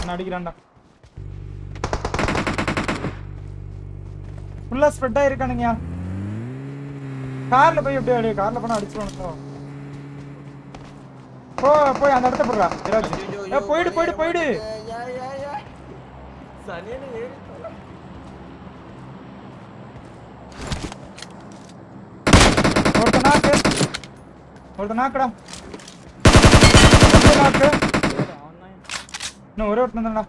என்ன அடிக்கிறான்டா ஃபுல்லா ஸ்ப்ரெட் ஆயிருக்கானுங்கயா கார்ல போய் எப்படி அடி கார்ல போனா அடிச்சிருவானுங்க போ போய் அந்த இடத்த போடுறா விராஜ் ஏ போயிடு போயிடு போயிடு சனியனே ஏறி ஒருத்த நாக்கு ஒருத்த நாக்குடா ஒருத்த நாக்கு இன்னும் ஒரே ஒருத்தன் தான்டா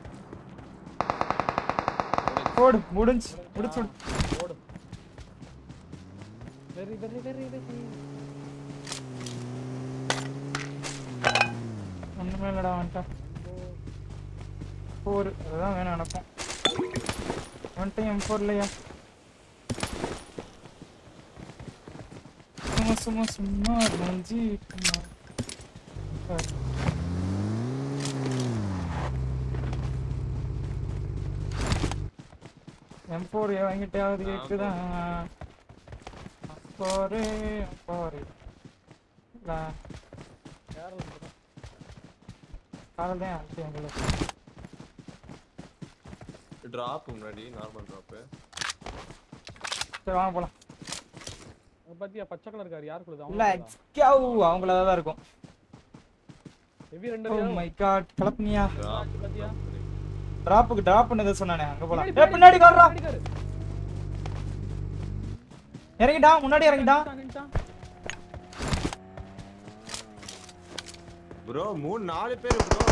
போடு முடிஞ்சு முடிச்சு விடு ஓடு வெரி வெரி வெரி வெரி ஒண்ணுமே இல்லடா வந்துட்டான் ஃபோர் அதுதான் வேணும் எனக்கும் வந்துட்டு எம் ஃபோர் இல்லையா சும்மா சும்மா சும்மா ரஞ்சி எம் ஃபோர் வாங்கிட்டாவது கேக்குதா ஃபோரு ஃபோரு காதல் தான் ஆச்சு எங்களுக்கு டிராப் முன்னாடி நார்மல் டிராப் சரி வாங்க போலாம் பாத்தியா பச்சை கலர் கார் யார் கொடுத்தா இல்ல எக்ஸ்கியாவ் அவங்கள தான் இருக்கும் ஹெவி ரெண்டு ஓ மை காட் கலப்பனியா டிராப் பாத்தியா டிராப்புக்கு டிராப் பண்ணத சொன்னானே அங்க போலாம் ஏ பின்னாடி கார்றா இறங்கிட்டான் முன்னாடி இறங்கிட்டான் ப்ரோ மூணு நாலு பேர் ப்ரோ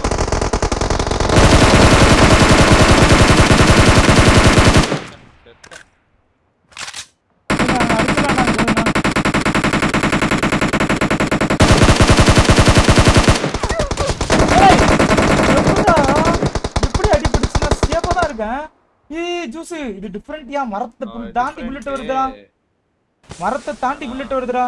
நாங்க அடிக்கலாம் நாங்க வேணும்னா. ஏய், எப்படிடா? எப்படி அடி பிடிச்சுன்னா சேஃபா தான் இருக்கேன் ஏய் ஜூஸ் இது டிஃபரெண்ட்யா மரத்தை புல்- தாண்டி புல்லட் வருதுடா மரத்தை தாண்டி புல்லட் வருதுடா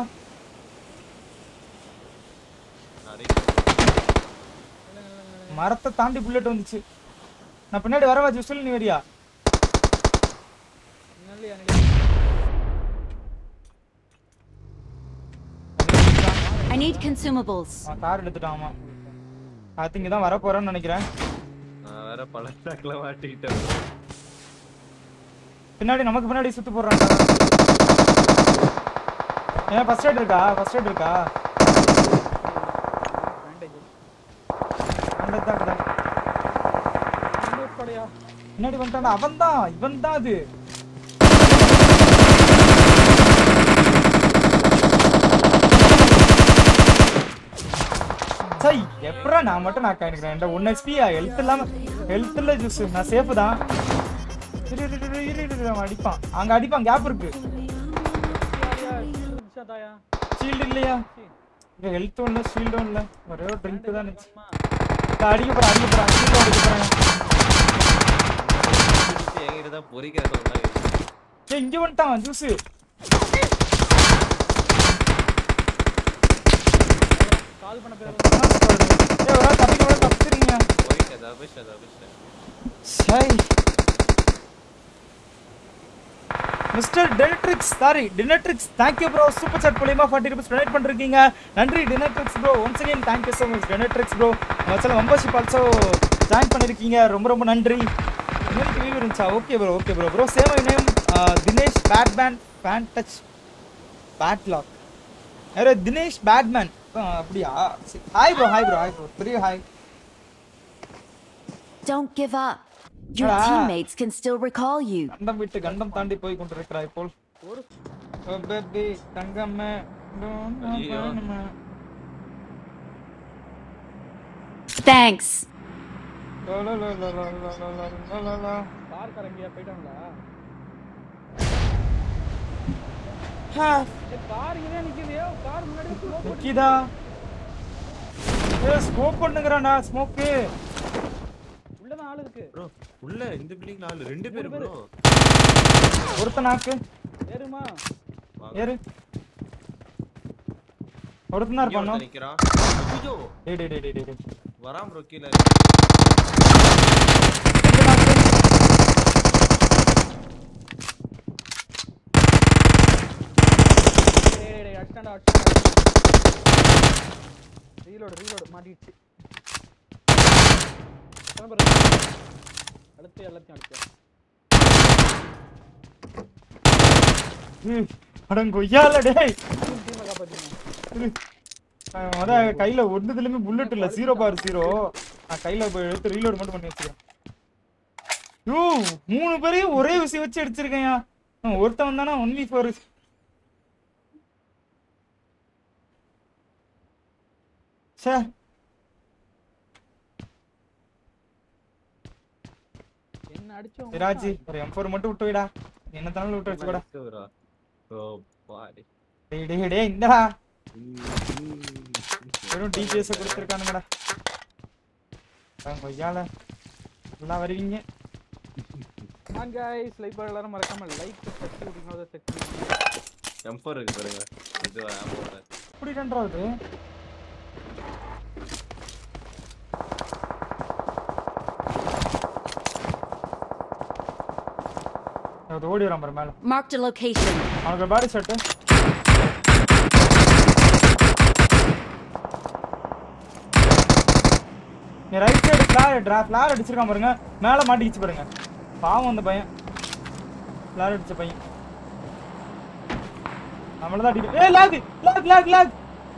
மரத்தை தாண்டி புல்லட் வந்துச்சு நான் பின்னாடி வரவா ஜூஸ் நீ வரியா I need consumables. அவன் கார் எடுத்துட்டான் ஆமா அது இங்க தான் வர போறேன்னு நினைக்கிறேன் நான் வேற பல ட்ராக்ல மாட்டிக்கிட்டேன் பின்னாடி நமக்கு பின்னாடி சுத்து போடுறான் ஏன் ஃபர்ஸ்ட் எய்ட் இருக்கா ஃபர்ஸ்ட் எய்ட் இருக்கா அந்த தான் இருக்குடா. பின்னாடி வந்துட்டான் அவன் தான் இவன் தான் அது சை எப்படா நான் மட்டும் நான் காணிக்கிறேன் என்கிட்ட ஒன் ஹெச்பியா ஹெல்த் இல்லாம ஹெல்த் இல்ல ஜூஸ் நான் சேஃப் தான் இரு, இரு, இரு, இரு, இரு, இரு, அவன் அடிப்பான் அங்க அடிப்பான் கேப் இருக்கு ஷீல்டு இல்லையா இங்க ஹெல்த்தும் இல்ல ஷீல்டும் இல்ல ஒரே ஒரு ட்ரிங்க் தான் இருந்துச்சு நான் அடிக்க போறேன் அடிக்க போறேன் ஷீல்டு அடிக்க போறேன் என்கிட்ட தான் பொறிக்கிறது ஒன்றாங்க ஏய் இங்க வந்துட்டான் ஜூஸ் கால் பண்ண பேர் ஏய் ஒரு ஆள் தப்பிக்க வர தப்பிச்சிருங்க பொறிக்காது அபிஷ் அது அபிஷ் சை மிஸ்டர் டெனட்ரிக்ஸ் சாரி டினட்ரிக்ஸ் தேங்க்யூ ப்ரோ சூப்பர் சாட் மூலியமா ஃபார்ட்டி ருபீஸ் டொனேட் பண்ணிருக்கீங்க நன்றி டினட்ரிக்ஸ் bro once again thank you so much டினட்ரிக்ஸ் ப்ரோ சில மெம்பர்ஷிப் ஆல்சோ ஜாயின் பண்ணிருக்கீங்க ரொம்ப ரொம்ப நன்றி இன்னைக்கு லீவ் இருந்துச்சா okay bro okay bro bro same my name Dinesh Batman fan touch padlock யாரு தினேஷ் பேட்மேன் அப்படியா hi bro hi bro hi bro பெரிய hi Don't give up. Your Ah. teammates can still recall you. கண்டம் விட்டு கண்டம் தாண்டி போய் கொண்டிருக்கிறாய் போல் ஓ பேபி தங்கம்மே ஐயோ. Thanks. கார் கரங்கியா போயிட்டாங்களா கார் இங்கே நிக்குது கார் முன்னாடி slow போட்டு- நிக்கிதா ஏ ஸ்மோக் பண்ணுங்கறானா ஸ்மோக்கு உள்ளதான் ஆள் இருக்கு ப்ரோ உள்ள இந்த பில்டிங்ல ஆளு ரெண்டு பேர் ப்ரோ ஒருத்த நாக்கு ஏறுமா ஏறு ஒருத்தனா இருப்பானோ நிக்கிறான் ஐயோ டேய் டேய் டேய் டேய் டேய் வரான் ப்ரோ கீழ ரெண்டு நாக்கு டேய் டேய் டேய் அடிச்சாண்டா அடிச்சாண்டா ரீலோட் ரீலோட் மாட்டிடுச்சு அதான் பாரு. அடுத்து எல்லாத்தையும் அடிச்சேன் ம், அடங்கொய்யால டேய் டீமை காப்பாத்திங்க அஹ் அதான் கையில ஒன்றுதுலயுமே புல்லட் இல்ல ஜீரோ பார் ஜீரோ நான் கையில போய் எடுத்து ரீலோட் மட்டும் பண்ணி வச்சிருக்கேன் யூ மூணு பேரையும் ஒரே விஷயம் வச்சு அடிச்சிருக்கேன்யா அவன் ஒருத்தன் தானே ஒன்லி ஃபோர் சே என்ன அடிச்சோம் விராஜி ஒரு எம் ஃபோர் மட்டும் விட்டு வைடா என்ன தானே விட்டு வச்சுக்கூடா bro. Bro, பாடி. டேய் டேய் டேய் இந்தடா ம், ம். வெறும் டிபிஎஸ் கொடுத்துருக்கானுங்கடா கொய்யால எல்லாம் வருவீங்க நான் गाइस லைக் பண்ண எல்லாரும் மறக்காம லைக் சப்ஸ்கிரைப் பண்ணிங்க செக் M4 இருக்கு பாருங்க இது ammo ல. இப்படி ரெண்டாவது அது ஓடி வரான் பாரு மேல Marked a location. அவனுக்கு பாடி ஷர்ட்டு நீ ரைட் சைடு ஃபிளார் ட்ரா ஃபிளார் அடிச்சிருக்கான் பாருங்க மேல மாட்டிக்கிச்சு பாருங்க பாவம் அந்த பையன் ஃபிளார் அடிச்ச பையன் நம்மள தான் அடிக்க ஏய் லாக் லாக் லாக் லாக்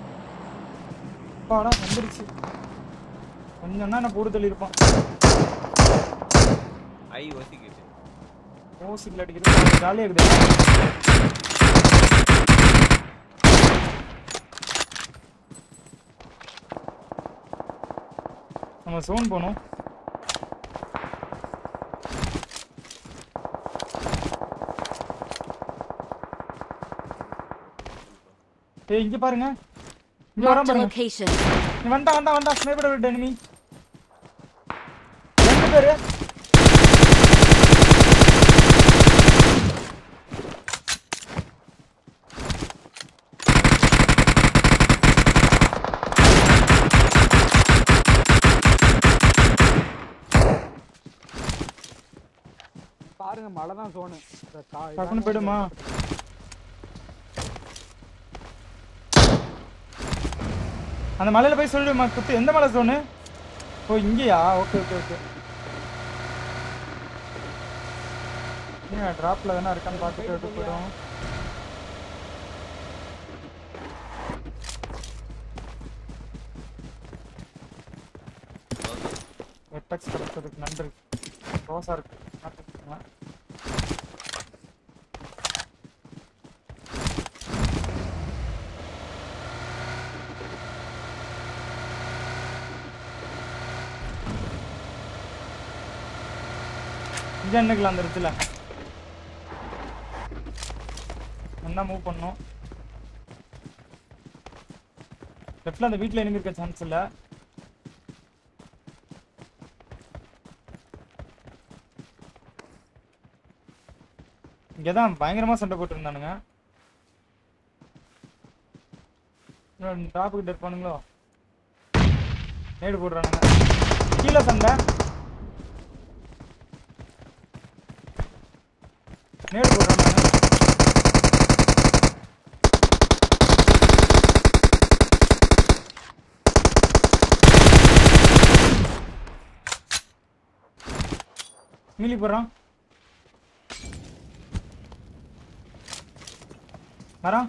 பாடா வந்துருச்சு கொஞ்சம் தான் போடு தள்ளி இருப்பான் ஐ ஒசிக்கிட்டு. ஓசிக்கில் அடிக்கிறது ஜாலியாக இருக்குது நம்ம சோன் போகணும் ஏய் இங்க பாருங்க இங்க வரான் Marked a பாருங்க location. நீ வந்தா வந்தா வந்தா ஸ்னைப்பர் விட்டு enemy ரெண்டு பேரு பாருங்க மழை தான் சோனு டக்குன்னு போயிடுமா அந்த மலையில போய் சொல்லிடுமா குத்து எந்த மலை சோனு ஓ இங்கேயா ஓகே ஓகே ஓகே ஏன் ட்ராப்ல தானே இருக்கான்னு பார்த்துட்டு விட்டு போயிடும் வெட்டக்ஸ் கிடைச்சதுக்கு நன்றி ரோசா இருக்கு பார்த்துக்கோங்க. இங்க என்னக்கலாம் அந்த இடத்துல என்ன மூவ் பண்ணோம் லெஃப்ட்ல அந்த வீட்ல enemy இருக்க சான்ஸ் இல்ல இங்கதான் பயங்கரமா சண்டை போட்டு இருந்தானுங்க டாப்புக்கு டெட் பண்ணுங்களோ நேடு போடுறானுங்க கீழே சண்டை நேடு போடுறானுங்க மீலி போடுறான் வரான்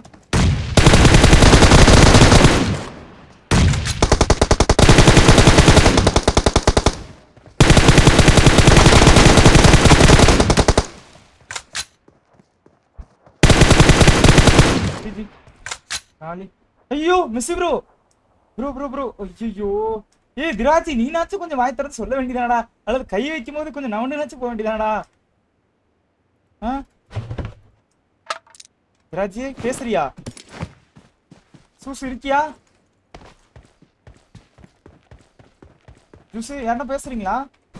ஜிஜி. நாலி ஐயோ miss bro bro bro bro ஐயோ ஏய் திராட்சி நீனாச்சும் கொஞ்சம் வாய் திறந்து சொல்ல வேண்டியதானடா அல்லது கை வைக்கும் போது கொஞ்சம் நவண்டுனாச்சும் போக வேண்டியதானடா ஆ திராட்சி பேசுறியா சூசு இருக்கியா ஜூஸ் யாருன்னா பேசுறீங்களா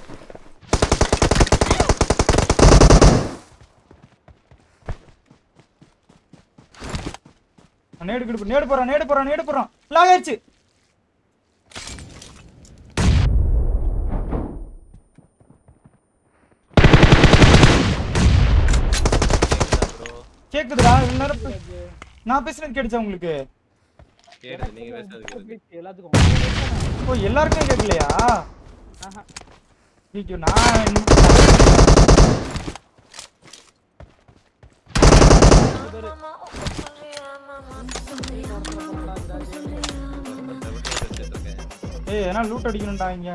நேடு கிடு நேடு போறான் நேடு போறான் நேடு போறான் லாக் ஆயிடுச்சு bro. கேக்குதுடா இவ்வளவு நேரம் பே- நான் பேசுறது கேட்டுச்சா உங்களுக்கு கேடுது, நீங்க பேசுறது கேடுது. எல்லாத்துக்கும் ஓ எல்லாருக்கும் கேட்கலையா ஆஹா ஐயோ நான் என்ன- இந்த விட்டு வச்சுட்டு இருக்கேன் ஏய் எதனா லூட் அடிக்கணும்டா இங்க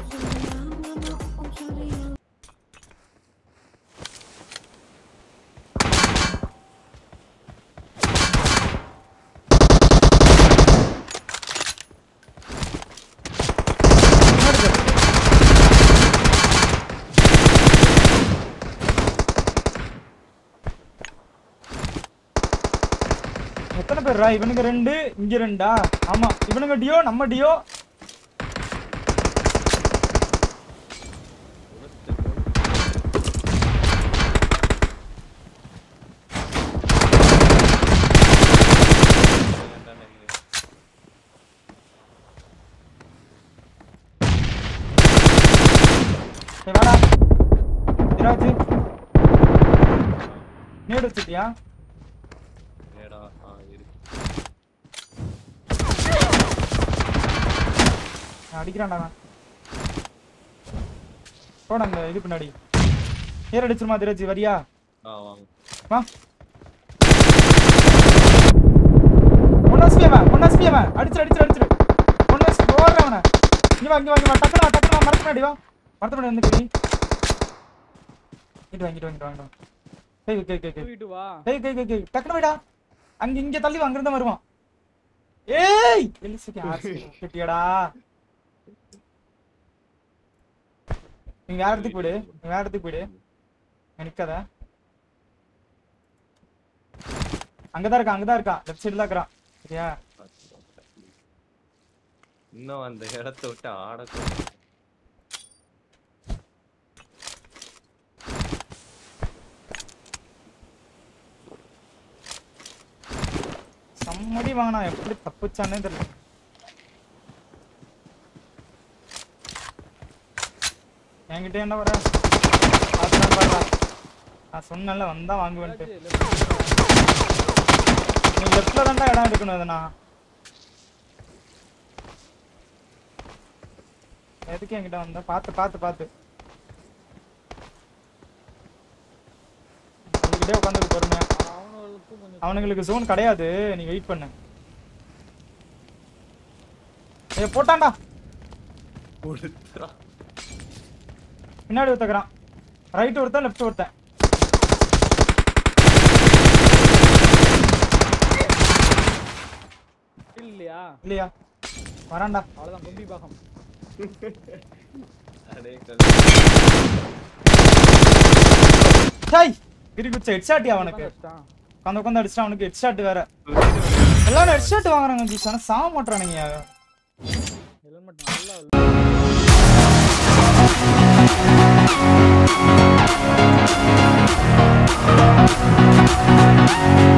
இன்னொரு பேர். எத்தனை பேர்ரா இவனுங்க ரெண்டு இங்க ரெண்டா ஆமா இவனுங்க டியோ நம்ம டியோ ஏய், வாடா இராஜு நேடு வச்சுட்டியா ஏடா ஆ இருக்கு நான் அடிக்கிறான்டா நான் போடா அந்த இது பின்னாடி ஏர் அடிச்சிருமா திராஜி வரியா ஆ வாங்க வா ஒன்னாஸ்பி அவன் ஒன்னாஸ்பி அவன் அடிச்சிரு அடிச்சிரு அடிச்சிரு ஒன்னாஸ்பி ஓடுற அவனை இங்க வா இங்க வா இங்க வா டக்குனு வா டக்குனு வா மரத்து முன்னாடி வா மரத்து முன்னாடி வந்து நீ இங்கிட்டு வா இங்கிட்டு வா இங்கிட்டு வா இங்கிட்டு வா கை கை கை கை தூக்கிட்டு வா கை கை கை கை டக்குனு வைடா அங்க இங்க தள்ளி வா அங்கிருந்து வருவான் ஏய் எலிசிட்டி ஆர்சி கட்டியாடா நீ வேற இடத்துக்கு போயிடு நீ வேற இடத்துக்கு போயிடு இங்க நிக்காத அங்கதான் இருக்கா அங்கதான் இருக்கா லெஃப்ட் சைடுல தான் இருக்கிறான் சரியா இன்னும் அந்த இடத்த விட்டு ஆட சம்மடி வாங்கினா எப்படி தப்பிச்சானே தெரியல என்கிட்ட என்ன வர பார்த்துதான் பாருடா நான் சொன்னேன்ல வந்தா வாங்குவேன்ட்டு நீ லெஃப்ட்ல தான்டா இடம் எடுக்கணும் அதுனா எதுக்கு என்கிட்ட வந்த பார்த்து பார்த்து பார்த்து உங்ககிட்டே உட்காந்து பொறுமையா அவனுக்கும் கொஞ்சம் அவனுங்களுக்கு ஜோன் கிடையாது நீ வெயிட் பண்ணு ஏ போட்டான்டா கொடுத்துறா பின்னாடி ஒருத்தக்கிறான் ரைட் ஒருத்தன் லெஃப்ட் ஒருத்தன் இல்லையா இல்லையா வரான்டா அவ்வளவுதான் கொம்பி பாகம் அடே சாய் திருக்குச்ச ஹெட் ஷாட் அவனுக்கு கஷ்டம் உட்காந்து உட்காந்து அடிச்சிட்டா அவனுக்கு ஹெட் ஷாட் வேற எல்லாரும் ஹெட் ஷாட் வாங்குறாங்க ஜீஸ் ஆனா சாக மாட்டானுங்க ஹெல்மெட் நல்லா Thank